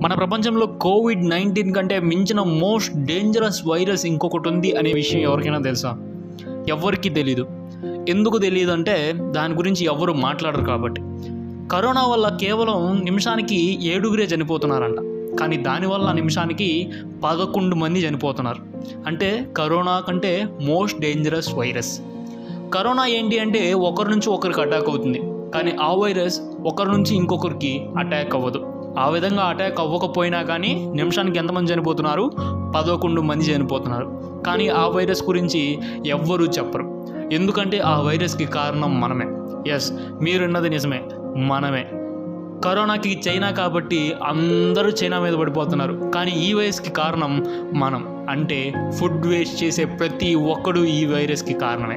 మన ప్రపంచంలో Covid nineteen కంటే మించిన మోస్ట్ డేంజరస్ వైరస్ ఇంకొకటి ఉంది అనే విషయం ఎవరికైనా తెలుసా ఎవరికి తెలీదు ఎందుకు తెలియదు అంటే దాని గురించి ఎవరు మాట్లాడరు కాబట్టి కరోనా వల్ల కేవలం నిమిషానికి ఏడుగురే చనిపోతున్నారంట కానీ దానివల్ల నిమిషానికి పదకొండు మంది చనిపోతున్నారు అంటే కరోనా కంటే మోస్ట్ డేంజరస్ వైరస్ కరోనా ఏంటి అంటే ఒకరి నుంచి ఒకరికి అటాక్ అవుతుంది కానీ ఆ వైరస్ ఒకరి నుంచి ఇంకొకరికి అటాక్ అవ్వదు ఆ విధంగా అటాక్ అవ్వకపోయినా కానీ నిమిషానికి ఎంతమంది చనిపోతున్నారు పదకొండు మంది చనిపోతున్నారు కానీ ఆ వైరస్ గురించి ఎవ్వరూ చెప్పరు ఎందుకంటే ఆ వైరస్కి కారణం మనమే ఎస్ మీరున్నది నిజమే మనమే కరోనాకి చైనా కాబట్టి అందరూ చైనా మీద పడిపోతున్నారు కానీ ఈ వైరస్కి కారణం మనం అంటే ఫుడ్ వేస్ట్ చేసే ప్రతి ఒక్కడు ఈ వైరస్కి కారణమే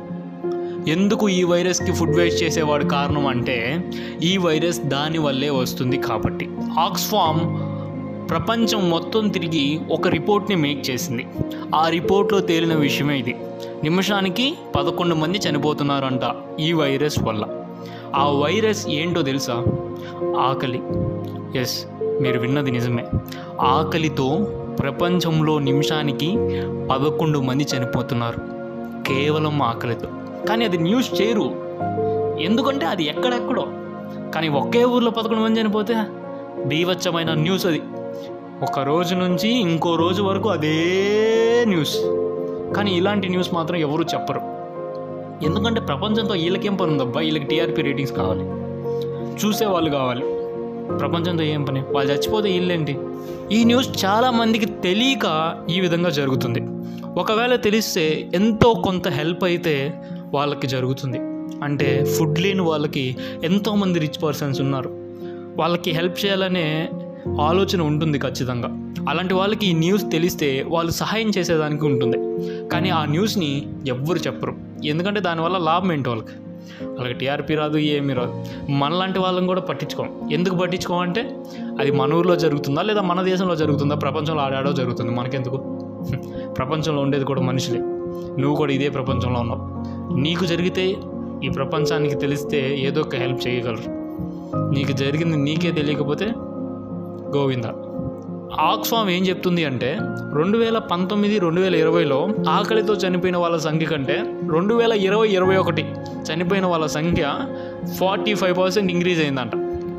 ఎందుకు ఈ వైరస్కి ఫుడ్ వేస్ట్ చేసేవాడు కారణం అంటే ఈ వైరస్ దాని వల్లే వస్తుంది కాబట్టి ఆక్స్ఫామ్ ప్రపంచం మొత్తం తిరిగి ఒక రిపోర్ట్ని మేక్ చేసింది ఆ రిపోర్ట్లో తేలిన విషయమే ఇది నిమిషానికి పదకొండు మంది చనిపోతున్నారంట ఈ వైరస్ వల్ల ఆ వైరస్ ఏంటో తెలుసా ఆకలి ఎస్ మీరు విన్నది నిజమే ఆకలితో ప్రపంచంలో నిమిషానికి పదకొండు మంది చనిపోతున్నారు కేవలం ఆకలితో కానీ అది న్యూస్ చేయరు ఎందుకంటే అది ఎక్కడెక్కడో కానీ ఒకే ఊర్లో పదకొండు మంది చనిపోతే బీవచ్చమైన న్యూస్ అది ఒక రోజు నుంచి ఇంకో రోజు వరకు అదే న్యూస్ కానీ ఇలాంటి న్యూస్ మాత్రం ఎవరు చెప్పరు ఎందుకంటే ప్రపంచంతో వీళ్ళకేం పని ఉందబ్బా వీళ్ళకి టీఆర్పీ రేటింగ్స్ కావాలి చూసేవాళ్ళు కావాలి ప్రపంచంతో ఏం పని వాళ్ళు చచ్చిపోతే వీళ్ళేంటి ఈ న్యూస్ చాలా మందికి తెలియక ఈ విధంగా జరుగుతుంది ఒకవేళ తెలిస్తే ఎంతో కొంత హెల్ప్ అయితే వాళ్ళకి జరుగుతుంది అంటే ఫుడ్ లేని వాళ్ళకి ఎంతోమంది రిచ్ పర్సన్స్ ఉన్నారు వాళ్ళకి హెల్ప్ చేయాలనే ఆలోచన ఉంటుంది ఖచ్చితంగా అలాంటి వాళ్ళకి ఈ న్యూస్ తెలిస్తే వాళ్ళు సహాయం చేసేదానికి ఉంటుంది కానీ ఆ న్యూస్ని ఎవ్వరు చెప్పరు ఎందుకంటే దానివల్ల లాభం ఏంటి వాళ్ళకి వాళ్ళకి టీఆర్పీ రాదు ఏమీ రాదు మనలాంటి వాళ్ళని కూడా పట్టించుకోం ఎందుకు పట్టించుకోమంటే అది మన ఊర్లో జరుగుతుందా లేదా మన దేశంలో జరుగుతుందా ప్రపంచంలో ఆడాడో జరుగుతుంది మనకెందుకు ప్రపంచంలో ఉండేది కూడా మనుషులే నువ్వు కూడా ఇదే ప్రపంచంలో ఉన్నావు నీకు జరిగితే ఈ ప్రపంచానికి తెలిస్తే ఏదో ఒక హెల్ప్ చేయగలరు నీకు జరిగింది నీకే తెలియకపోతే గోవింద ఆక్స్ఫామ్ ఏం చెప్తుంది అంటే రెండు వేల పంతొమ్మిది రెండు వేల ఇరవైలో ఆకలితో చనిపోయిన వాళ్ళ సంఖ్య కంటే రెండు వేల ఇరవై ఇరవై ఒకటి చనిపోయిన వాళ్ళ సంఖ్య ఫార్టీ ఫైవ్ పర్సెంట్ ఇంక్రీజ్ అయిందంట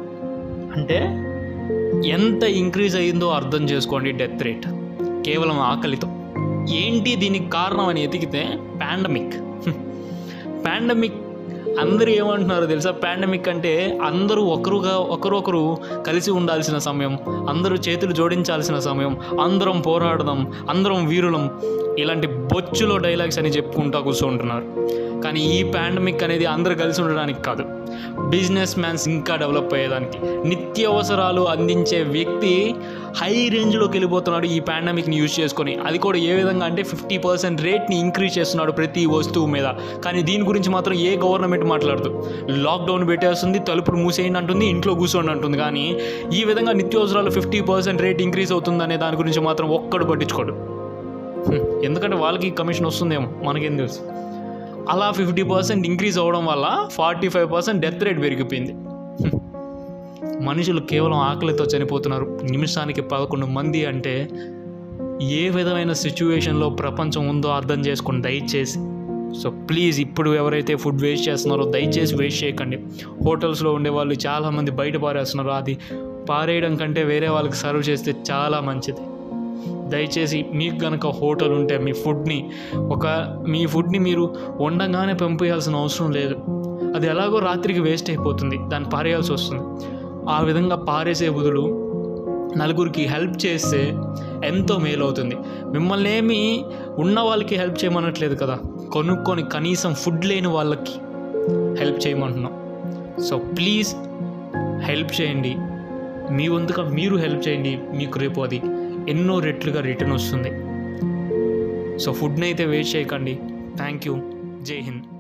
అంటే ఎంత ఇంక్రీజ్ అయ్యిందో అర్థం చేసుకోండి డెత్ రేట్ కేవలం ఆకలితో ఏంటి దీనికి కారణం అని ఎతికితే పాండమిక్ పాండమిక్ అందరూ ఏమంటున్నారో తెలుసా పాండమిక్ అంటే అందరూ ఒకరుగా ఒకరొకరు కలిసి ఉండాల్సిన సమయం అందరూ చేతులు జోడించాల్సిన సమయం అందరం పోరాడదాం అందరం వీరులం ఇలాంటి బొచ్చులో డైలాగ్స్ అని చెప్పుకుంటా కూర్చుంటున్నారు కానీ ఈ పాండమిక్ అనేది అందరూ కలిసి ఉండడానికి కాదు బిజినెస్ మ్యాన్స్ ఇంకా డెవలప్ అయ్యేదానికి నిత్యావసరాలు అందించే వ్యక్తి హై రేంజ్లోకి వెళ్ళిపోతున్నాడు ఈ పాండమిక్ని యూజ్ చేసుకొని అది కూడా ఏ విధంగా అంటే ఫిఫ్టీ పర్సెంట్ రేట్ని ఇంక్రీజ్ చేస్తున్నాడు ప్రతి వస్తువు మీద కానీ దీని గురించి మాత్రం ఏ గవర్నమెంట్ మాట్లాడదు లాక్డౌన్ పెట్టేస్తుంది తలుపులు మూసేయండి అంటుంది ఇంట్లో కూర్చోండి అంటుంది కానీ ఈ విధంగా నిత్యావసరాలు ఫిఫ్టీ పర్సెంట్ రేట్ ఇంక్రీజ్ అవుతుందనే దాని గురించి మాత్రం ఒక్కడు పట్టించుకోడు హ్మ్. ఎందుకంటే వాళ్ళకి కమిషన్ వస్తుందేమో మనకేం తెలుసు అలా ఫిఫ్టీ పర్సెంట్ ఇంక్రీజ్ అవ్వడం వల్ల forty five percent death rate పెరిగిపోయింది హ్మ్. మనుషులు కేవలం ఆకలితో చనిపోతున్నారు నిమిషానికి పదకొండు మంది అంటే ఏ విధమైన సిచ్యువేషన్లో ప్రపంచం ఉందో అర్థం చేసుకుని దయచేసి సో ప్లీజ్ ఇప్పుడు ఎవరైతే ఫుడ్ వేస్ట్ చేస్తున్నారో దయచేసి వేస్ట్ చేయకండి హోటల్స్లో ఉండే వాళ్ళు చాలామంది బయట పారేస్తున్నారు అది పారేయడం కంటే వేరే వాళ్ళకి సర్వ్ చేస్తే చాలా మంచిది దయచేసి మీకు కనుక హోటల్ ఉంటే మీ ఫుడ్ని ఒక మీ ఫుడ్ని మీరు వండగానే పంపేయాల్సిన అవసరం లేదు అది ఎలాగో రాత్రికి వేస్ట్ అయిపోతుంది దాన్ని పారేయాల్సి వస్తుంది ఆ విధంగా పారేసే బదులు నలుగురికి హెల్ప్ చేస్తే ఎంతో మేలు అవుతుంది మిమ్మల్ని ఏమి ఉన్న వాళ్ళకి హెల్ప్ చేయమనట్లేదు కదా కొనుక్కొని కనీసం ఫుడ్ లేని వాళ్ళకి హెల్ప్ చేయమంటున్నాం సో ప్లీజ్ హెల్ప్ చేయండి మీ వంతుగా మీరు హెల్ప్ చేయండి మీకు రేపు అది ఎన్నో రెట్లుగా రిటర్న్ వస్తుంది సో ఫుడ్ని అయితే వేస్ట్ చేయకండి థ్యాంక్ యూ జై హింద్